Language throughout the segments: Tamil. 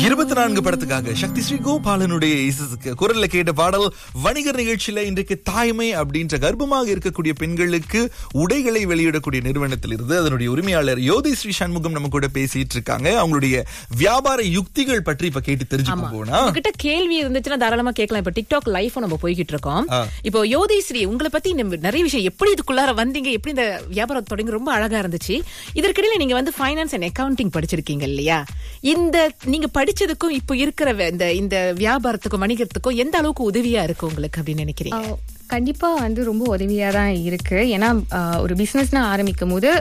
இருபத்தி நான்கு படத்துக்காக சக்தி ஸ்ரீ கோபாலனுடைய இசைக்கு குரல்ல கேட்ட பாடல் வணிகர் நிகழ்ச்சியில இன்றைக்கு தாய்மை அப்படின்ற கர்ப்பமாக இருக்கக்கூடிய பெண்களுக்கு உடைகளை வெளியிடக்கூடிய நிறுவனத்தில் இருந்து அதனுடைய உரிமையாளர் யோதி ஸ்ரீ சண்முகம் நம்ம கூட பேசிட்டு இருக்காங்க அவங்களுடைய வியாபார யுக்திகள் பற்றி இப்ப கேட்டு தெரிஞ்சுக்க போனா உங்ககிட்ட கேள்வி இருந்துச்சுன்னா தாராளமா கேட்கலாம் இப்ப டிக்டாக் லைஃப் நம்ம போய்கிட்டு இருக்கோம் ஆ. இப்போ யோதிஸ்ரீ உங்களை பத்தி இந்த நிறைய விஷயம் எப்படி இதுக்குள்ளார வந்தீங்க எப்படி இந்த வியாபாரம் தொடங்கி ரொம்ப அழகா இருந்துச்சு இதற்கிடையில நீங்க வந்து ஃபைனான்ஸ் அண்ட் அக்கவுண்டிங் படிச்சிருக்கீங்க இல்லையா இந்த நீங்க படிச்சதுக்கும் இப்போ இருக்கிற வே- இந்த இந்த வியாபாரத்துக்கும் வணிகத்துக்கும் எந்த அளவுக்கு உதவியா இருக்கு உங்களுக்கு அப்படின்னு நினைக்கிறீங்க ஆஹ் கண்டிப்பா வந்து ரொம்ப உதவியா தான் இருக்கு ஏன்னா ஆஹ் ஒரு பிசினஸ்னா ஆரம்பிக்கும் போது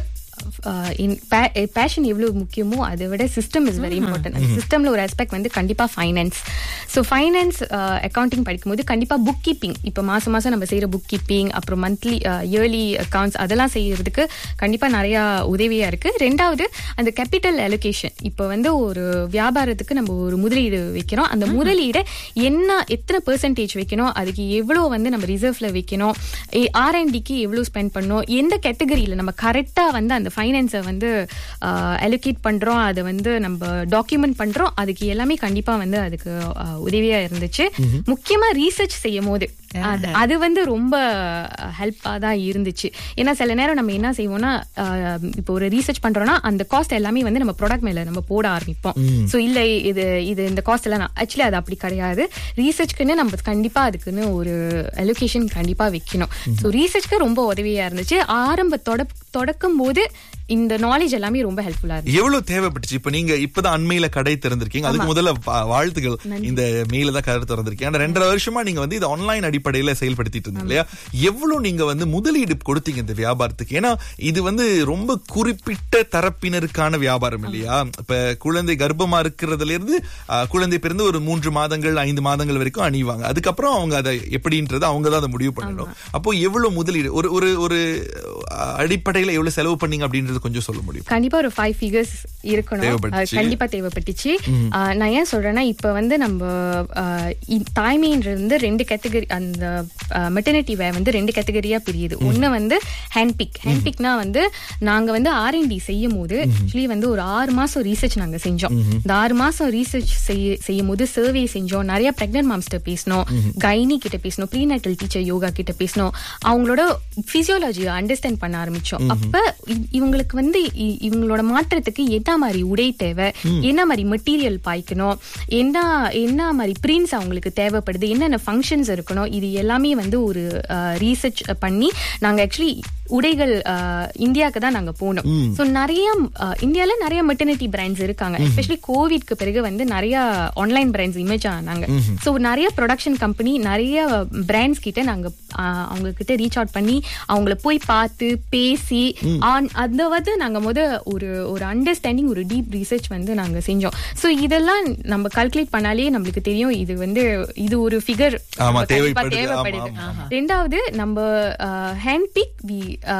பேஷன் எவ்வளவு முக்கியமோ அதை விட சிஸ்டம் இஸ் வெரி இம்பார்ட்டன்ட் அந்த சிஸ்டம்ல ஒரு ஆஸ்பெக்ட் வந்து கண்டிப்பா ஃபைனான்ஸ் ஸோ ஃபைனான்ஸ் அக்கௌண்டிங் படிக்கும்போது கண்டிப்பா புக் கீப்பிங் இப்போ மாசம் மாசம் நம்ம செய்யற புக் கீப்பிங் அப்புறம் மந்த்லி இயர்லி அக்கவுண்ட்ஸ் அதெல்லாம் செய்யறதுக்கு கண்டிப்பா நிறைய உதவியா இருக்கு ரெண்டாவது அந்த கேபிட்டல் அலோகேஷன் இப்போ வந்து ஒரு வியாபாரத்துக்கு நம்ம ஒரு முதலீடு வைக்கிறோம் அந்த முதலீடை என்ன எத்தனை பெர்சன்டேஜ் வைக்கணும் அதுக்கு எவ்வளவு வந்து நம்ம ரிசர்வ்ல வைக்கணும் ஆர்என்டிக்கு எவ்வளவு ஸ்பெண்ட் பண்ணணும் எந்த கேட்டகரியில நம்ம கரெக்டா வந்து அந்த ஃபைனான்ஸை வந்து அலோகேட் பண்றோம் அதை வந்து நம்ம டாக்குமெண்ட் பண்றோம் அதுக்கு எல்லாமே கண்டிப்பா வந்து அதுக்கு ஆஹ், உதவியா இருந்துச்சு முக்கியமா ரீசர்ச் செய்யும் போது அது- அது வந்து ரொம்ப ஹெல்ப்பா தான் இருந்துச்சு ஏன்னா சில நேரம் நம்ம என்ன செய்வோம்னா ஆஹ், இப்போ ஒரு ரீசர்ச் பண்றோம்னா அந்த காஸ்ட் எல்லாமே வந்து நம்ம ப்ராடக்ட் மேல நம்ம போட ஆரம்பிப்போம் சோ இல்ல இது இது இந்த காஸ்ட் எல்லாம் ஆக்சுவலி அது அப்படி கிடையாது ரீசர்ச்க்குன்னு நம்ம கண்டிப்பா அதுக்குன்னு ஒரு அலோகேஷன் கண்டிப்பா வைக்கணும் சோ ரீசர்ச்க்கு ரொம்ப உதவியா இருந்துச்சு ஆரம்ப தொட தொடக்கும் போது இந்த நாலேஜ் எல்லாமே ரொம்ப ஹெல்ப்ஃபுல்லா இருந்துச்சு எவ்வளவு தேவைப்பட்டுச்சு இப்ப நீங்க இப்பதான் அண்மையில கடை திறந்திருக்கீங்க அதுக்கு முதல்ல பா- வாழ்த்துக்கள் இந்த மெயில தான் கடை திறந்திருக்கீங்க ஆனா ரெண்டரை வருஷமா நீங்க வந்து இது ஆன்லைன் அடிப்படையில செயல்படுத்திட்டு இருந்தீங்க இல்லையா எவ்வளவு நீங்க வந்து முதலீடு கொடுத்தீங்க இந்த வியாபாரத்துக்கு ஏன்னா இது வந்து ரொம்ப குறிப்பிட்ட தரப்பினருக்கான வியாபாரம் இல்லையா இப்ப குழந்தை கர்ப்பமா இருக்கிறதுல இருந்து ஆ, குழந்தை பிறந்து ஒரு மூன்று மாதங்கள் ஐந்து மாதங்கள் வரைக்கும் அணிவாங்க அதுக்கப்புறம் அவங்க அதை எப்படின்றது அவங்க தான் அதை முடிவு பண்ணணும் அப்போ எவ்வளவு முதலீடு ஒரு ஒரு ஒரு ஆ, அடிப்படையில எவ்வளவு செலவு பண்ணீங்க அப்படின்றது கொஞ்சம் சொல்ல முடியும் கண்டிப்பா ஒரு ஃபைவ் ஃபிகர்ஸ் இருக்கணும் தேவைப்பட்டுச்சு. அது கண்டிப்பா தேவைப்பட்டுச்சு ஆஹ் நான் ஏன் சொல்றேன்னா இப்ப வந்து நம்ம ஆஹ் இ- தாய்மைன்றது வந்து ரெண்டு கேட்டகரி அந்த மெட்டர்னிட்டி வே வந்து ரெண்டு கேட்டகரியா பிரியுது ஒண்ணு வந்து ஹேண்ட் பிக் ஹேண்ட் பிக்னா வந்து நாங்க வந்து ஆர்என்டி செய்யும் போது ஆக்சுவலி வந்து ஒரு ஆறு மாசம் ரீசர்ச் நாங்க செஞ்சோம் இந்த ஆறு மாசம் ரீசர்ச் செய்ய செய்யும் போது சர்வே செஞ்சோம் நிறைய பிரெக்னன்ட் மாம்ஸ்ட பேசணும் கைனி கிட்ட பேசணும் ப்ரீநேட்டல் டீச்சர் யோகா கிட்ட பேசணும் அவங்களோட பிசியோலஜியை அண்டர்ஸ்டாண்ட் பண்ண ஆரம்பிச்சோம் அப்ப இ- இவங்களுக்கு வந்து இ- இவங்களோட மாற்றத்துக்கு என்ன மாதிரி உடை தேவை என்ன மாதிரி மெட்டீரியல் பாய்க்கணும் என்ன என்ன மாதிரி பிரிண்ட்ஸ் அவங்களுக்கு தேவைப்படுது என்னென்ன ஃபங்க்ஷன்ஸ் இருக்கணும் இது எல்லாமே வந்து ஒரு ரீசர்ச் பண்ணி நாங்க ஆக்சுவலி உடைகள் அஹ், இந்தியாவுக்கு தான் நாங்க போனோம் சோ நிறைய அஹ், இந்தியால நிறைய மெட்டர்னிட்டி பிராண்ட்ஸ் இருக்காங்க எஸ்பெஷலி கோவிட்க்கு பிறகு வந்து நிறைய ஆன்லைன் பிராண்ட்ஸ் இமேஜ் ஆனாங்க சோ நிறைய ப்ரொடக்ஷன் கம்பெனி நிறைய பிராண்ட்ஸ் கிட்ட நாங்க அஹ், அவங்க கிட்ட ரீச் அவுட் பண்ணி அவங்கள போய் பார்த்து பேசி ஆன் அந்த வந்து நாங்க முத ஒரு ஒரு அண்டர்ஸ்டாண்டிங் ஒரு டீப் ரிசர்ச் வந்து நாங்க செஞ்சோம் சோ இதெல்லாம் நம்ம கால்குலேட் பண்ணாலே நம்மளுக்கு தெரியும் இது வந்து இது ஒரு ஃபிகர் ஆமா, தேவைப்படுது. தேவைப்படுது ஆமா, ரெண்டாவது நம்ம ஹேண்ட் பிக் வி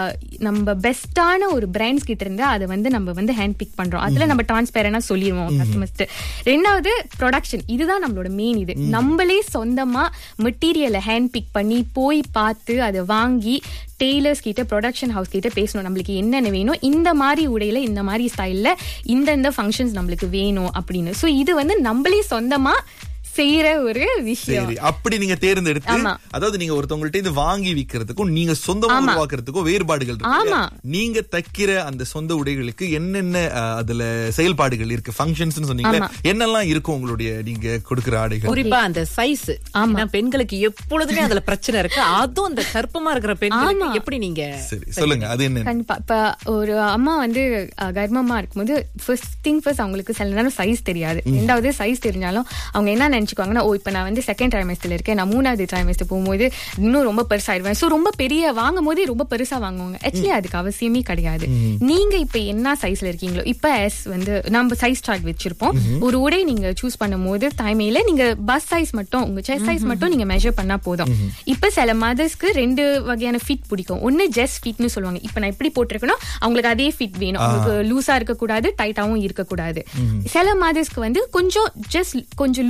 நம்ம பெஸ்டான ஒரு பிராண்ட்ஸ் கிட்ட இருந்து அதை வந்து நம்ம வந்து ஹேண்ட் பிக் பண்றோம் அதுல நம்ம டிரான்ஸ்பேரண்டா சொல்லிடுவோம் கஸ்டமர்ஸ்க்கு ரெண்டாவது ப்ரொடக்ஷன் இதுதான் நம்மளோட மெயின் இது நம்மளே சொந்தமா மெட்டீரியலை ஹேண்ட் பிக் பண்ணி போய் பார்த்து அதை வாங்கி டெய்லர்ஸ் கிட்ட ப்ரொடக்ஷன் ஹவுஸ் கிட்ட பேசணும் நம்மளுக்கு என்னென்ன வேணும் இந்த மாதிரி உடையில இந்த மாதிரி ஸ்டைல்ல இந்தந்த ஃபங்க்ஷன்ஸ் நம்மளுக்கு வேணும் அப்படின்னு சோ இது வந்து நம்மளே சொந்தமா செய்யற ஒரு விஷயம் சரி அப்படி நீங்க தேர்ந்தெடுத்து ஆமா. அதாவது நீங்க ஒருத்தவங்கள்ட்ட இது வாங்கி விக்கிறதுக்கும் நீங்க சொந்தமா உருவாக்குறதுக்கும் வேறுபாடுகள் இருக்கு ஆமா. இல்லையா? நீங்க தைக்கிற அந்த சொந்த உடைகளுக்கு என்னென்ன அஹ், அதுல செயல்பாடுகள் இருக்கு ஃபங்க்ஷன்ஸ் சொன்னீங்களே என்னெல்லாம் இருக்கும் உங்களுடைய நீங்க கொடுக்கிற ஆடைகள் குறிப்பா அந்த சைஸ் ஆமா பெண்களுக்கு எப்பொழுதுமே அதுல பிரச்சனை இருக்கு அதுவும் அந்த கர்ப்பமா இருக்கிற பெண்களுக்கு எப்படி நீங்க சரி சொல்லுங்க அது என்ன கண்டிப்பா இப்ப ஒரு அம்மா வந்து அஹ், கர்ப்பமா இருக்கும்போது ஃபர்ஸ்ட் திங் ஃபர்ஸ்ட் அவங்களுக்கு சில நேரம் சைஸ் தெரியாது ரெண்டாவது சைஸ் தெரிஞ்சாலும் அவங்க என்ன நினைச்சுக்குவாங்கன்னா ஓ இப்ப நான் வந்து செகண்ட் ட்ரைமஸ்டர்ல இருக்கேன் நான் மூணாவது ட்ரைமஸ்டர் போகும்போது இன்னும் ரொம்ப பெருசாயிடுவேன் சோ ரொம்ப பெரிய வாங்கும் போதே ரொம்ப பெருசா வாங்குவாங்க ஆக்சுவலி அதுக்கு அவசியமே கிடையாது நீங்க இப்ப என்ன சைஸ்ல இருக்கீங்களோ இப்ப எஸ் வந்து நம்ம சைஸ் சார்ட் வச்சிருப்போம் ஒரு உடை நீங்க சூஸ் பண்ணும்போது தாய்மையில நீங்க பஸ் சைஸ் மட்டும் உங்க செஸ்ட் சைஸ் மட்டும் நீங்க மெஷர் பண்ணா போதும் இப்ப சில மதர்ஸ்க்கு ரெண்டு வகையான ஃபிட் பிடிக்கும் ஒன்னு ஜஸ்ட் ஃபிட்னு சொல்லுவாங்க இப்ப நான் எப்படி போட்டிருக்கணும் அவங்களுக்கு அதே ஃபிட் வேணும் அவங்களுக்கு லூசா இருக்க கூடாது டைட்டாவும் இருக்க கூடாது சில மதர்ஸ்க்கு வந்து கொஞ்சம் ஜஸ்ட் கொஞ்சம் லூசா வேணும்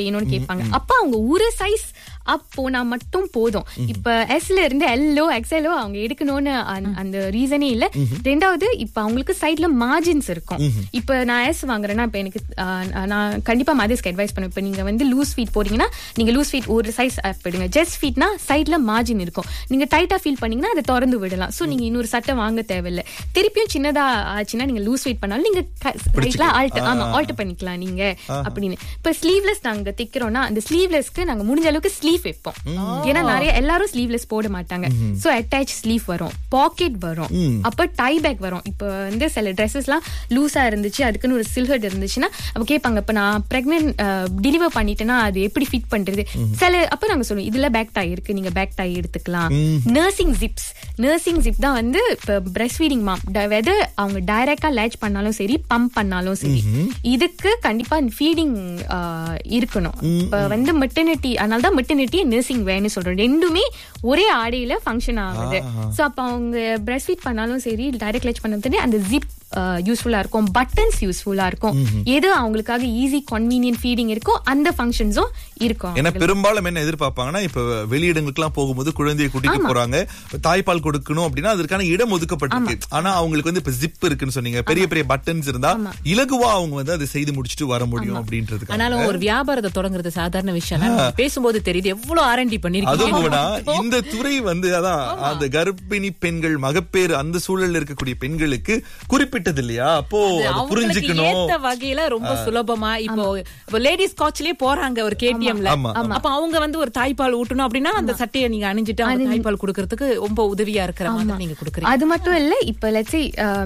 வேணும்னு கேட்பாங்க அப்ப அவங்க ஒரு சைஸ் அப் போனா மட்டும் போதும் இப்ப எஸ்ல இருந்து எல்லோ எக்ஸ்எல்லோ அவங்க எடுக்கணும்னு அந்த- அந்த ரீசனே இல்ல ரெண்டாவது இப்ப அவங்களுக்கு சைட்ல மார்ஜின்ஸ் இருக்கும் இப்ப நான் எஸ் வாங்குறேன்னா இப்ப எனக்கு ஆஹ், நான் கண்டிப்பா மதர்ஸ்க்கு அட்வைஸ் பண்ணுவேன் இப்ப நீங்க வந்து லூஸ் ஃபீட் போறீங்கன்னா நீங்க லூஸ் ஃபீட் ஒரு சைஸ் எடுங்க ஜஸ்ட் ஃபீட்னா சைட்ல மார்ஜின் இருக்கும் நீங்க டைட்டா ஃபீல் பண்ணீங்கன்னா அதை திறந்து விடலாம் சோ நீங்க இன்னொரு சட்டை வாங்க தேவையில்ல திருப்பியும் சின்னதா ஆச்சுன்னா நீங்க லூஸ் ஃபீட் பண்ணாலும் நீங்க சைட்ல ஆல்ட் ஆமா ஆல்ட் பண்ணிக்கலாம் நீங்க அப்படின்னு இப்ப ஸ்லீவ்லெஸ் நாங்க தைக்கிறோம்னா அந்த ஸ்லீவ்லெஸ்க்கு நாங்க முடிஞ்ச அளவுக்கு ஸ்லீவ் வைப்போம் ஏன்னா நிறைய எல்லாரும் ஸ்லீவ்லெஸ் போட மாட்டாங்க சோ அட்டாச் ஸ்லீவ் வரும் பாக்கெட் வரும் அப்ப டை பேக் வரும் இப்ப வந்து சில ட்ரெஸ்ஸஸ்லாம் லூஸா இருந்துச்சு அதுக்குன்னு ஒரு சில்ஹர்ட் இருந்துச்சுன்னா அப்ப கேட்பாங்க இப்ப நான் பிரெக்னென்ட் டெலிவர் பண்ணிட்டேன்னா அது எப்படி ஃபிட் பண்றது சில அப்ப நாங்க சொல்லுவோம் இதுல பேக் டை இருக்கு நீங்க பேக் டை எடுத்துக்கலாம் நர்சிங் ஜிப்ஸ் நர்சிங் ஜிப் தான் வந்து இப்ப பிரஸ்ட் ஃபீடிங் மாம் வெதர் அவங்க டைரக்டா லேட்ச் பண்ணாலும் சரி பம்ப் பண்ணாலும் சரி இதுக்கு கண்டிப்பா ஃபீடிங் இருக்கணும் இப்ப வந்து மெட்டர்னிட்டி அதனால தான் மெட்டர்னிட்டி நர்சிங் வேன்னு சொல்றோம் ரெண்டுமே ஒரே ஆடையில ஃபங்க்ஷன் ஆகுது சோ அப்ப அவங்க பிரஸ்ட் ஃபீட் பண்ணாலும் சரி டைரக்ட் லேட்ச் பண்ணாலும் அந்த ஜிப் யூஸ்ஃபுல்லா இருக்கும் பட்டன்ஸ் யூஸ்ஃபுல்லா இருக்கும் எது அவங்களுக்காக ஈஸி கன்வீனியன்ட் ஃபீடிங் இருக்கோ அந்த ஃபங்க்ஷன்ஸும் இருக்கும் ஏன்னா பெரும்பாலும் என்ன எதிர்பார்ப்பாங்கன்னா இப்ப வெளியிடங்களுக்கு எல்லாம் போகும்போது குழந்தையை கூட்டிட்டு போறாங்க தாய்ப்பால் கொடுக்கணும் அப்படின்னா அதற்கான இடம் ஒதுக்கப்பட்டிருக்கு ஆனா அவங்களுக்கு வந்து இப்ப ஜிப் இருக்குன்னு சொன்னீங்க பெரிய பெரிய பட்டன்ஸ் இருந்தா இலகுவா அவங்க வந்து அதை செய்து முடிச்சுட்டு வர முடியும் அப்படின்றதுக்கு ஆனாலும் ஒரு வியாபாரத்தை தொடங்குறது சாதாரண விஷயம் இல்ல. நம்ம பேசும்போது தெரியுது எவ்வளவு ஆரண்டி அதுவும் பண்ணிருக்கீங்க கூட இந்த துறை வந்து அதான் அந்த கர்ப்பிணி பெண்கள் மகப்பேறு அந்த சூழல்ல இருக்கக்கூடிய பெண்களுக்கு குறிப்பிட்டது இல்லையா அப்போ அதை அவங்களுக்கு புரிஞ்சுக்கணும் ஏத்த வகையில ரொம்ப சுலபமா இப்போ இப்போ லேடிஸ் காட்ச்லயே போறாங்க ஒரு கேடிஎம்ல ஆமா, அப்ப அவங்க வந்து ஒரு தாய்ப்பால் ஊட்டணும் அப்படின்னா அந்த சட்டையை நீங்க அணிஞ்சிட்டு அவங்க தாய்ப்பால் கொடுக்கறதுக்கு ரொம்ப உதவியா இருக்கிற மாதிரி நீங்க கொடுக்குறீங்க அது மட்டும் இல்ல இப்ப லட்சி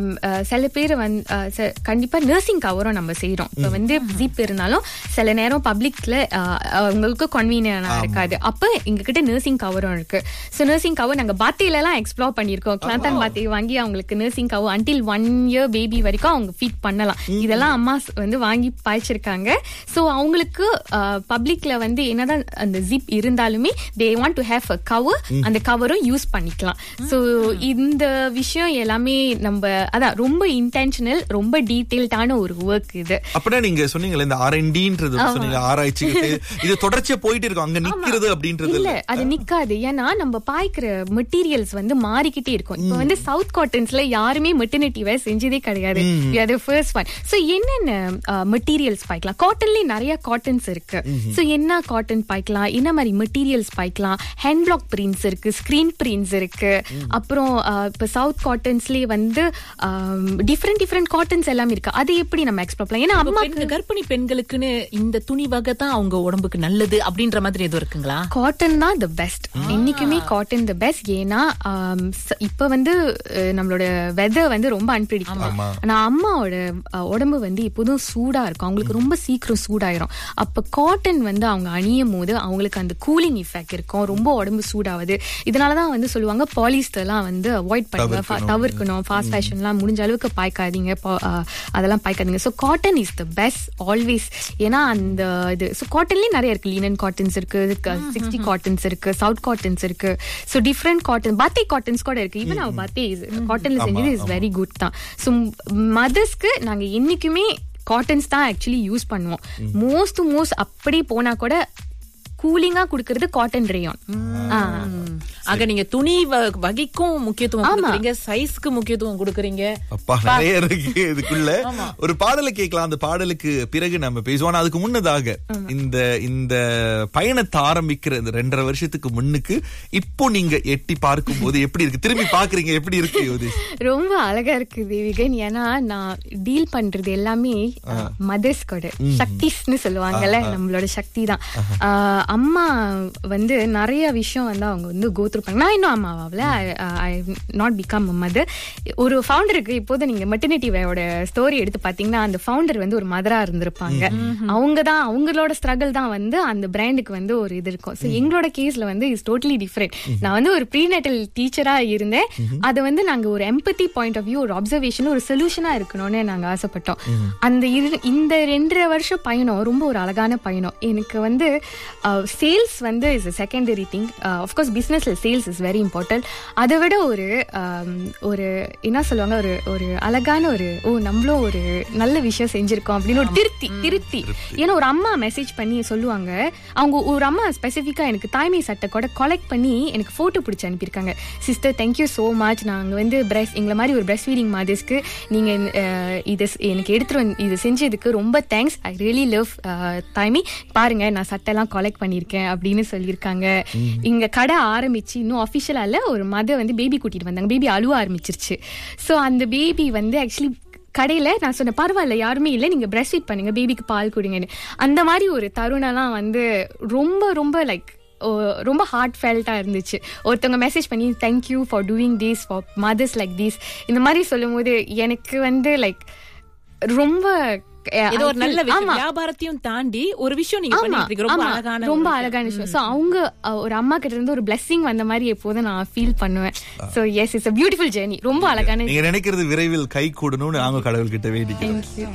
சில பேர் வந்து அஹ், ச- கண்டிப்பா நர்சிங் கவரும் நம்ம செய்யறோம் இப்ப வந்து ஜிப் இருந்தாலும் சில நேரம் பப்ளிக்ல அவங்களுக்கு கன்வீனியனா இருக்காது அப்ப எங்க கிட்ட நர்சிங் கவரும் இருக்கு சோ நர்சிங் கவர் நாங்க பாத்தியில எல்லாம் எக்ஸ்ப்ளோர் பண்ணிருக்கோம் கிளாந்தான் பாத்தி வாங்கி அவங்களுக்கு nursing cover until one year baby வரைக்கும் அவங்க ஃபீட் பண்ணலாம் இதெல்லாம் அம்மா வந்து வாங்கி பாய்ச்சிருக்காங்க சோ அவங்களுக்கு பப்ளிக்ல வந்து என்னதான் அந்த ஜிப் இருந்தாலுமே they want to have a cover அந்த கவரும் யூஸ் பண்ணிக்கலாம் சோ இந்த விஷயம் எல்லாமே நம்ம அதான் ரொம்ப இன்டென்ஷனல் ரொம்ப டீடைல்டான ஒரு ஒர்க் இது அப்படின்னா நீங்க சொன்னீங்கல்ல இந்த ஆர்என்டின்றது சொன்னீங்க ஆராய்ச்சி இது தொடர்ச்சியா போயிட்டு இருக்கும் அங்க நிக்கிறது அப்படின்றது இல்ல இல்ல அது நிக்காது ஏன்னா நம்ம பாய்க்கிற மெட்டீரியல்ஸ் வந்து மாறிக்கிட்டே இருக்கும் இப்ப வந்து சவுத் காட்டன்ஸ்ல யாருமே மெட்டர்னிட்டி வேர் செஞ்சதே கிடையாது அது ஃபர்ஸ்ட் ஒன் சோ என்னென்ன மெட்டீரியல்ஸ் பாய்க்கலாம் காட்டன்லயே நிறைய காட்டன்ஸ் இருக்கு சோ என்ன காட்டன் பாய்க்கலாம் என்ன மாதிரி மெட்டீரியல்ஸ் பாய்க்கலாம் ஹேண்ட் பிளாக் பிரிண்ட்ஸ் இருக்கு ஸ்கிரீன் பிரிண்ட்ஸ் இருக்கு அப்புறம் அஹ், இப்ப சவுத் காட்டன்ஸ்லயே வந்து டிஃப்ரெண்ட் டிஃப்ரெண்ட் காட்டன்ஸ் எல்லாம் இருக்கு அது எப்படி நம்ம எக்ஸ்ப்ளோர் பண்ணலாம் ஏன்னா இப்ப அம்மா பெண் கர்ப்பிணி பெண்களுக்குன்னு இந்த துணி வகை தான் அவங்க உடம்புக்கு நல்லது அப்படின்ற மாதிரி எதுவும் இருக்குங்களா காட்டன் தான் த பெஸ்ட் என்னைக்குமே காட்டன் த பெஸ்ட் ஏன்னா ஆம், ச- இப்ப வந்து அஹ், நம்மளோட வெதர் வந்து ரொம்ப அன்பிடிக்கும் ஆனா அம்மாவோட அஹ், உடம்பு வந்து எப்போதும் சூடா இருக்கும் அவங்களுக்கு ரொம்ப சீக்கிரம் சூடாயிரும் அப்ப காட்டன் வந்து அவங்க அணியும் போது அவங்களுக்கு அந்த கூலிங் எஃபெக்ட் இருக்கும் ரொம்ப உடம்பு சூடாகுது இதனாலதான் வந்து சொல்லுவாங்க பாலிஸ்டர்லாம் வந்து அவாய்ட் பண்ணுங்க fa- தவிர்க்கணும் ஃபாஸ்ட் ஃபேஷன்லாம் முடிஞ்ச அளவுக்கு பாய்க்காதீங்க பா- அஹ், அதெல்லாம் பாய்க்காதீங்க so cotton is the best always ஏன்னா அந்த இது ஸோ காட்டன்லயே நிறைய இருக்கு லீனன் காட்டன்ஸ் இருக்கு சிக்ஸ்டி காட்டன்ஸ் இருக்கு சவுத் காட்டன்ஸ் இருக்கு ஸோ டிஃப்ரெண்ட் காட்டன் பாத்தி காட்டன்ஸ் கூட இருக்கு ஈவன் அவ பாத்தி காட்டன்ல செஞ்சது இஸ் வெரி குட் தான் ஸோ மதர்ஸ்க்கு நாங்க என்னைக்குமே காட்டன்ஸ் தான் ஆக்சுவலி யூஸ் பண்ணுவோம் மோஸ்ட் மோஸ்ட் அப்படி போனா கூட கூலிங்கா குடுக்கறது காட்டன் ரேயான் ஆக நீங்க துணி வ- வகைக்கும் முக்கியத்துவம் கொடுக்குறீங்க சைஸ்க்கு முக்கியத்துவம் கொடுக்குறீங்க அப்பா நிறைய இருக்கு இதுக்குள்ள ஒரு பாடலை கேட்கலாம் அந்த பாடலுக்கு பிறகு நம்ம பேசுவோம் ஆனா அதுக்கு முன்னதாக இந்த இந்த பயணத்தை ஆரம்பிக்கிற இந்த ரெண்டரை வருஷத்துக்கு முன்னுக்கு இப்போ நீங்க எட்டி பார்க்கும் போது எப்படி இருக்கு திரும்பி பாக்குறீங்க எப்படி இருக்கு யோதி ரொம்ப அழகா இருக்கு தேவிகன் ஏன்னா நான் டீல் பண்றது எல்லாமே மதர்ஸ் கூட சக்திஸ்னு சொல்லுவாங்கல்ல நம்மளோட சக்தி தான் ஆஹ், அம்மா வந்து நிறைய விஷயம் வந்து அவங்க வந்து கோத்ரூ நான் இன்னும் அம்மாவாவில் ஐ நாட் பிகம் மதர் ஒரு ஃபவுண்டருக்கு இப்போது நீங்க மெட்டர்னிட்டி வேயோட ஸ்டோரி எடுத்து பாத்தீங்கன்னா அந்த ஃபவுண்டர் வந்து ஒரு மதரா இருந்திருப்பாங்க அவங்க தான் அவங்களோட ஸ்ட்ரகிள் தான் வந்து அந்த பிராண்டுக்கு வந்து ஒரு இது இருக்கும் ஸோ எங்களோட கேஸ்ல வந்து இஸ் டோட்டலி டிஃப்ரெண்ட் நான் வந்து ஒரு ப்ரீநேட்டல் டீச்சரா இருந்தேன் அதை வந்து நாங்க ஒரு எம்பத்தி பாயிண்ட் ஆஃப் வியூ ஒரு அப்சர்வேஷன் ஒரு சொல்யூஷனா இருக்கணும்னு நாங்க ஆசைப்பட்டோம் அந்த இரு- இந்த ரெண்டரை வருஷம் பயணம் ரொம்ப ஒரு அழகான பயணம் எனக்கு வந்து சேல்ஸ் வந்து இஸ் செகண்டரி திங் ஆஃப்கோர்ஸ் பிசினஸ்ல சேல்ஸ் இஸ் வெரி இம்பார்ட்டன்ட் அதை விட ஒரு ஆம், ஒரு என்ன சொல்லுவாங்க ஒரு ஒரு அழகான ஒரு ஓ நம்மளும் ஒரு நல்ல விஷயம் செஞ்சிருக்கோம் அப்படின்னு ஒரு திருப்தி திருப்தி ஏன்னா ஒரு அம்மா மெசேஜ் பண்ணி சொல்லுவாங்க அவங்க ஒரு அம்மா ஸ்பெசிஃபிக்கா எனக்கு தாய்மை சட்டை கூட கலெக்ட் பண்ணி எனக்கு போட்டோ பிடிச்சி அனுப்பியிருக்காங்க சிஸ்டர் தேங்க்யூ ஸோ மச் நாங்கள் வந்து பிரஸ் எங்களை மாதிரி ஒரு பிரஸ்ட் ஃபீடிங் மதர்ஸ்க்கு நீங்க அஹ், இது ஸ்- எனக்கு எடுத்துட்டு வந்து இது செஞ்சதுக்கு ரொம்ப தேங்க்ஸ் ஐ ரியலி லவ் தாய்மி பாருங்க நான் சட்டைலாம் கலெக்ட் பண்ணியிருக்கேன் அப்படின்னு சொல்லியிருக்காங்க இங்க கடை ஆரம்பிச்சு இன்னும் அஃபிஷியலா இல்ல ஒரு மதர் வந்து பேபி கூட்டிட்டு வந்தாங்க பேபி அழுவ ஆரம்பிச்சிருச்சு ஸோ அந்த பேபி வந்து ஆக்சுவலி கடையில நான் சொன்னேன் பரவாயில்ல யாருமே இல்லை நீங்க பிரஸ்ட் ஃபீட் பண்ணுங்க பேபிக்கு பால் குடிங்கன்னு அந்த மாதிரி ஒரு தருணம்லாம் வந்து ரொம்ப ரொம்ப லைக் ரொம்ப ஹார்ட் ஃபெல்ட்டா இருந்துச்சு ஒருத்தவங்க மெசேஜ் பண்ணி thank you for doing this for mothers like this இந்த மாதிரி சொல்லும்போது எனக்கு வந்து லைக் ரொம்ப அஹ், ஏதோ ஒரு நல்ல ஆமா. விஷயம் வியாபாரத்தையும் தாண்டி ஒரு விஷயம் நீங்க ஆமா, பண்ணிட்டு இருக்கீங்க ரொம்ப ஆமா. அழகான ரொம்ப ஒரு அழகான விஷயம் சோ அவங்க அஹ், ஒரு அம்மா கிட்ட இருந்து ஒரு blessing வந்த மாதிரி எப்போதும் நான் ஃபீல் பண்ணுவேன் so yes it's a beautiful journey ரொம்ப அழகான நீங்க நினைக்கிறது விரைவில் கை கூடணும்னு நாங்க கடவுள்கிட்ட வேண்டிக்கிறோம் Thank you.